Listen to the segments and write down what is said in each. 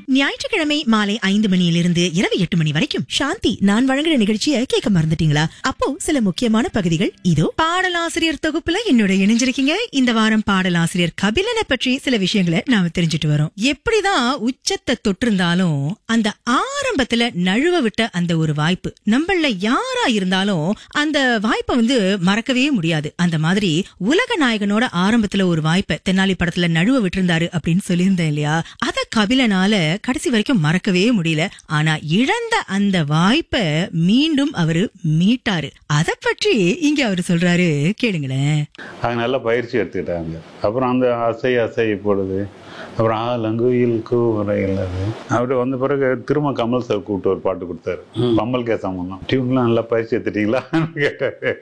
ஞாயிற்றுக்கிழமை மாலை ஐந்து மணியிலிருந்து இரவு எட்டு மணி வரைக்கும் சாந்தி நான் வழங்குற நிகழ்ச்சியை கேட்க மறந்துட்டீங்களா அப்போ சில முக்கியமான பகுதிகள் இதோ பாடலாசிரியர் தொகுப்புல என்னோட இணைஞ்சிருக்கீங்க இந்த வாரம் பாடலாசிரியர் கபிலனை பற்றி சில விஷயங்களை நாம தெரிஞ்சுட்டு வரோம் எப்படிதான் உச்சத்தை தொட்டிருந்தாலும் அந்த ஆரம்பத்துல நழுவ விட்ட அந்த ஒரு வாய்ப்பு நம்மள யாரா இருந்தாலும் அந்த வாய்ப்பை வந்து மறக்கவே முடியாது அந்த மாதிரி உலக நாயகனோட ஆரம்பத்துல ஒரு வாய்ப்பை தென்னாலி படத்துல நழுவ விட்டிருந்தாரு அப்படின்னு சொல்லியிருந்தேன் இல்லையா அத கபிலனால கடைசி வரைக்கும் மறக்கவே முடியல ஆனா இழந்த அந்த வாய்ப்பை மீண்டும் அவரு மீட்டாரு அத பற்றி இங்க அவரு சொல்றாரு கேளுங்களேன் அவங்க நல்லா பயிற்சி எடுத்துக்கிட்டாங்க அப்புறம் அந்த அசை அசை பொழுது அப்புறம் ஆலங்குயில் கூரையில் அது அவர் வந்த பிறகு திரும்ப கமல் சார் கூப்பிட்டு ஒரு பாட்டு கொடுத்தாரு பம்மல் கேசாமன் தான் டியூன்லாம் நல்லா பயிற்சி எடுத்துட்டீங்களான்னு கேட்டாரு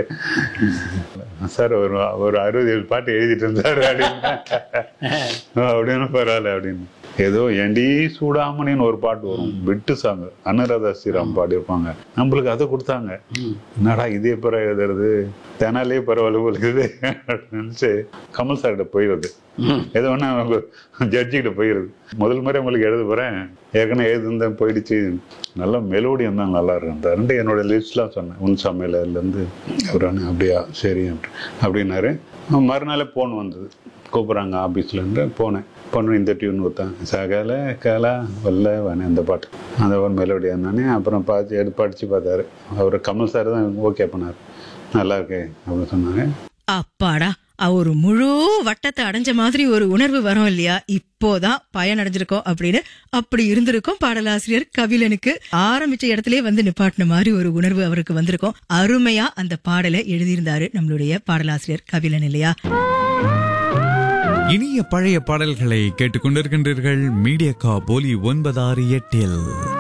சார் ஒரு ஒரு அறுபது ஏழு பாட்டு எழுதிட்டு இருந்தாரு அப்படின்னு அப்படின்னு பரவாயில்ல அப்படின்னு ஏதோ என்டி சூடாமணின்னு ஒரு பாட்டு வரும் விட்டு சாங் அனுராதா ஸ்ரீராம் பாடியிருப்பாங்க நம்மளுக்கு அதை கொடுத்தாங்க என்னடா இதே பிற எழுதுறது தெனாலே பரவாயில்ல போலுக்குது நினச்சி கமல் சார்கிட்ட போயிடுது ஏதோ ஒன்று ஜட்ஜிக்கிட்ட போயிடுது முதல் முறை உங்களுக்கு எழுத போகிறேன் ஏற்கனவே எழுதுந்தேன் போயிடுச்சு நல்ல மெலோடி இருந்தால் நல்லா இருக்கும் அந்த ரெண்டு என்னோட லிஸ்ட்லாம் சொன்னேன் உன் சமையலேருந்து அவர் அப்படியா சரி அப்படின்னாரு மறுநாளே ஃபோன் வந்தது கூப்பிட்றாங்க ஆஃபீஸ்லேருந்து போனேன் பொண்ணு இந்த டியூன் கொடுத்தேன் சகல கலா வல்ல வன அந்த பாட்டு அந்த ஒரு மெலோடி இருந்தானே அப்புறம் பார்த்து எடுத்து படித்து பார்த்தாரு அவர் கமல் சார் தான் ஓகே பண்ணார் நல்லா இருக்கே அப்படின்னு சொன்னாங்க அப்பாடா ஒரு முழு வட்டத்தை அடைஞ்ச மாதிரி ஒரு உணர்வு வரும் இல்லையா இப்போதான் பயன் அடைஞ்சிருக்கோம் அப்படின்னு அப்படி இருந்திருக்கும் பாடலாசிரியர் கபிலனுக்கு ஆரம்பிச்ச இடத்திலே வந்து நிப்பாட்டின மாதிரி ஒரு உணர்வு அவருக்கு வந்திருக்கும் அருமையா அந்த பாடலை எழுதியிருந்தாரு நம்மளுடைய பாடலாசிரியர் கபிலன் இல்லையா இனிய பழைய பாடல்களை கேட்டுக்கொண்டிருக்கின்றீர்கள் மீடியா கா போலி ஒன்பதாறு எட்டில்